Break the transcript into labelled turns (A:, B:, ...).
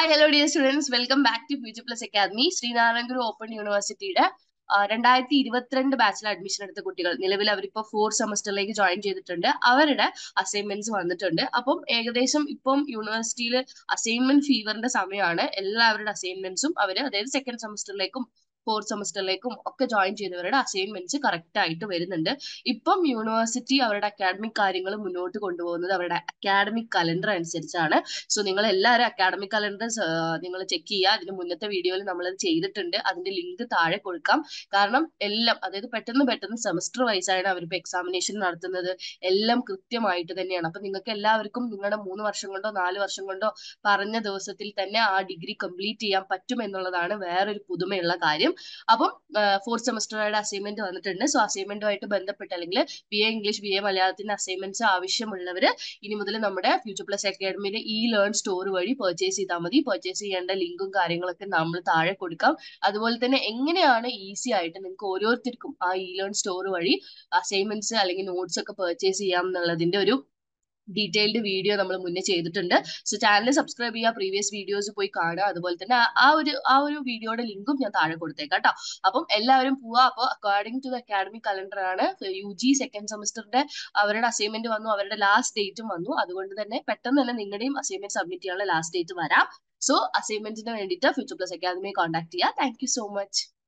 A: hi hello dear students welcome back to future plus academy Sreenarayana Guru open യൂണിവേഴ്സിറ്റിയുടെ രണ്ടായിരത്തി ഇരുപത്തിരണ്ട് ബാച്ചിൽ അഡ്മിഷൻ എടുത്ത കുട്ടികൾ നിലവിൽ അവരിപ്പോ ഫോർത്ത് സെമസ്റ്ററിലേക്ക് ജോയിൻ ചെയ്തിട്ടുണ്ട് അവരുടെ അസൈൻമെന്റ്സ് വന്നിട്ടുണ്ട് അപ്പം ഏകദേശം ഇപ്പം യൂണിവേഴ്സിറ്റിയിൽ അസൈൻമെന്റ് ഫീവറിന്റെ സമയമാണ് എല്ലാവരുടെ അസൈൻമെന്റ്സും അവര് അതായത് സെക്കൻഡ് സെമസ്റ്ററിലേക്കും ഫോർത്ത് സെമസ്റ്ററിലേക്കും ഒക്കെ ജോയിൻ ചെയ്തവരുടെ അസൈൻമെന്റ്സ് കറക്റ്റ് ആയിട്ട് വരുന്നുണ്ട് ഇപ്പം യൂണിവേഴ്സിറ്റി അവരുടെ അക്കാഡമിക് കാര്യങ്ങൾ മുന്നോട്ട് കൊണ്ടുപോകുന്നത് അവരുടെ അക്കാഡമിക് കലണ്ടർ അനുസരിച്ചാണ് സോ നിങ്ങൾ എല്ലാവരും അക്കാഡമിക് കലണ്ടർ നിങ്ങൾ ചെക്ക് ചെയ്യുക അതിന് മുന്നത്തെ വീഡിയോയിൽ നമ്മൾ ചെയ്തിട്ടുണ്ട് അതിന്റെ ലിങ്ക് താഴെ കൊടുക്കാം കാരണം എല്ലാം അതായത് പെട്ടെന്ന് പെട്ടെന്ന് സെമസ്റ്റർ വൈസ് ആണ് അവരിപ്പോൾ എക്സാമിനേഷൻ നടത്തുന്നത് എല്ലാം കൃത്യമായിട്ട് തന്നെയാണ് അപ്പൊ നിങ്ങൾക്ക് എല്ലാവർക്കും നിങ്ങളുടെ മൂന്ന് വർഷം കൊണ്ടോ നാല് വർഷം കൊണ്ടോ പറഞ്ഞ ദിവസത്തിൽ തന്നെ ആ ഡിഗ്രി കംപ്ലീറ്റ് ചെയ്യാൻ പറ്റും എന്നുള്ളതാണ് വേറൊരു പുതുമയുള്ള കാര്യം അപ്പം ഫോർത്ത് സെമസ്റ്ററുടെ അസൈൻമെന്റ് വന്നിട്ടുണ്ട് സോ അസൈൻമെന്റുമായിട്ട് ബന്ധപ്പെട്ട് അല്ലെങ്കിൽ B A English B A മലയാളത്തിന്റെ അസൈൻമെന്റ്സ് ആവശ്യമുള്ളവർ ഇനി മുതൽ നമ്മുടെ ഫ്യൂച്ചർ പ്ലസ് അക്കാഡമിയിലെ ഈ ലേൺ സ്റ്റോർ വഴി പർച്ചേസ് ചെയ്താൽ മതി പർച്ചേസ് ചെയ്യേണ്ട ലിങ്കും കാര്യങ്ങളൊക്കെ നമ്മൾ താഴെ കൊടുക്കാം അതുപോലെ തന്നെ എങ്ങനെയാണ് ഈസി ആയിട്ട് നിങ്ങൾക്ക് ഓരോരുത്തർക്കും ആ ഇ ലേൺ സ്റ്റോർ വഴി അസൈൻമെന്റ്സ് അല്ലെങ്കിൽ നോട്ട്സ് ഒക്കെ പർച്ചേസ് ചെയ്യാം എന്നുള്ളതിന്റെ ഒരു ഡീറ്റെയിൽഡ് വീഡിയോ നമ്മൾ മുന്നേ ചെയ്തിട്ടുണ്ട് സോ ചാനൽ സബ്സ്ക്രൈബ് ചെയ്യുക പ്രീവിയസ് വീഡിയോസ് പോയി കാണുക അതുപോലെ തന്നെ ആ ഒരു ആ ഒരു വീഡിയോയുടെ ലിങ്കും ഞാൻ താഴെ കൊടുത്തേക്കാം കേട്ടോ അപ്പം എല്ലാവരും പോവുക അപ്പോൾ according to the academic calendar ആണ് യു ജി സെക്കൻഡ് സെമസ്റ്ററിന്റെ അവരുടെ അസൈൻമെന്റ് വന്നു അവരുടെ ലാസ്റ്റ് ഡേറ്റും വന്നു അതുകൊണ്ട് തന്നെ പെട്ടെന്ന് തന്നെ നിങ്ങളുടെയും അസൈൻമെന്റ് സബ്മിറ്റ് ചെയ്യാനുള്ള ലാസ്റ്റ് ഡേറ്റ് വരാം സോ അസൈൻമെന്റിന് വേണ്ടിയിട്ട് ഫ്യൂച്ചർ പ്ലസ് അക്കാദമിയെ കോൺടാക്ട് ചെയ്യുക താങ്ക് യു സോ മച്ച്